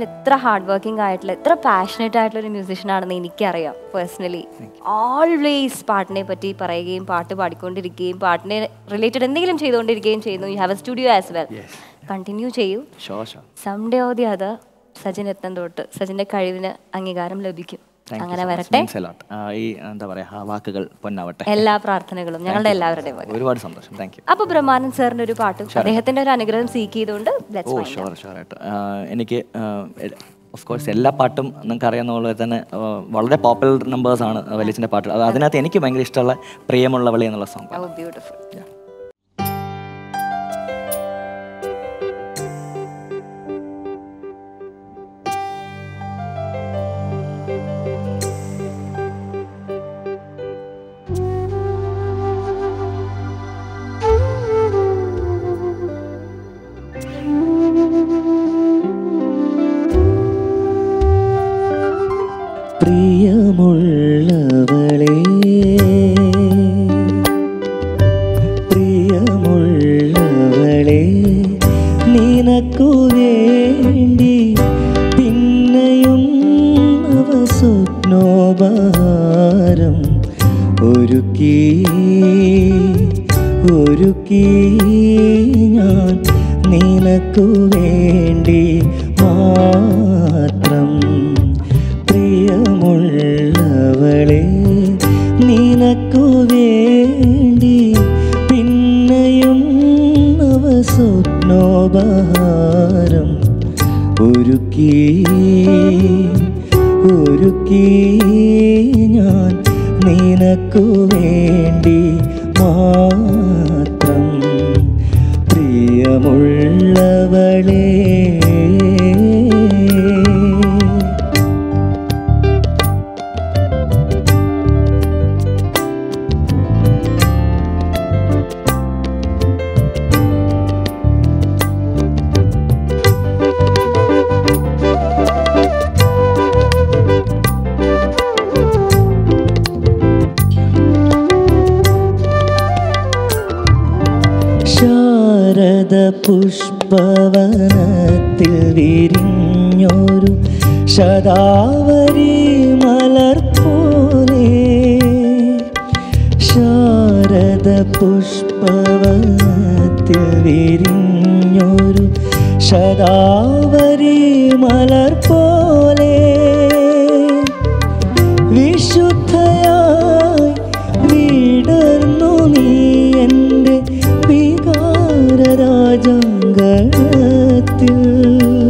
എത്ര hard working ആയിട്ടുള്ള എത്ര പാഷനറ്റ് ആയിട്ടുള്ള ഒരു മ്യൂസീഷ്യൻ ആണെന്ന് എനിക്കറിയാം പേഴ്സണലി ഓൾവേസ് പാട്ടിനെ പറ്റി പറയുകയും പാട്ട് പാടിക്കൊണ്ടിരിക്കുകയും പാട്ടിനെ റിലേറ്റഡ് എന്തെങ്കിലും ചെയ്തുകൊണ്ടിരിക്കുകയും ചെയ്യുന്നു you have a studio as well continue ചെയ്യൂ ഷോ ഷോ സംഡേ ഓ ദി അത് സജിൻ എത്തം തൊട്ട് സജിന്റെ കഴിവിന് അംഗീകാരം ലഭിക്കും Thank you അങ്ങനെ so much. വരട്ടെ Means a lot. ആ, ഈ എന്താ പറയാ ആ വാക്കുകൾ പൊന്നാവട്ടെ എല്ലാ പ്രാർത്ഥനകളും ഞങ്ങളുടെ എല്ലാവരുടെയും വക. ഒരുപാട് സന്തോഷം താങ്ക് യു അപ്പൊ ബ്രഹ്മാനന്ദ് സാറിന്റെ ഒരു പാട്ടും അദ്ദേഹത്തിന്റെ ഒരു അനുഗ്രഹം സീക്ക് ചെയ്തുകൊണ്ട് let's uh wind up. Sure sure ആയിട്ട് ആ, എനിക്ക് ഓഫ് കോഴ്സ് എല്ലാ പാട്ടും നിങ്ങൾക്ക് അറിയാവുന്ന പോലെ തന്നെ ആ, വളരെ പോപ്പുലർ നമ്പേഴ്സ് ആണ് വലിയച്ഛൻ്റെ പാട്ട് അത് അതിനകത്ത് എനിക്ക് ഭയങ്കര ഇഷ്ടമുള്ള പ്രിയമുള്ളവളി എന്നുള്ള സോങ് Oh, beautiful. പ്രിയമുള്ളവളെ പ്രിയമുള്ളവളെ നിനക്കു വേണ്ടി പിന്നെയും അവ സ്വപ്നോപഹാരം ഒരുക്കി ഒരുക്കി ഞാൻ നിനക്കു വേണ്ടി മാത്രം പ്രിയമുള്ളവളെ നിനക്കു വേണ്ടി പിന്നെയും അവ സ്വപ്നോപഹാരം ഒരുക്കി ഒരുക്കി ഞാൻ നിനക്കു വേണ്ടി മാത്രം പ്രിയമുള്ളവളേ ശാരദ പുഷ്പവനത്തിൽ വിരിഞ്ഞൊരു ശതാവരി മലർ പോലെ ശാരദ പുഷ്പവനത്തിൽ വിരിഞ്ഞൊരു ശതാവരി മലർ പോലെ വിശുദ്ധയായി വീടർന്നു നീ എൻ്റെ വികാരരാജാങ്കണത്തിൽ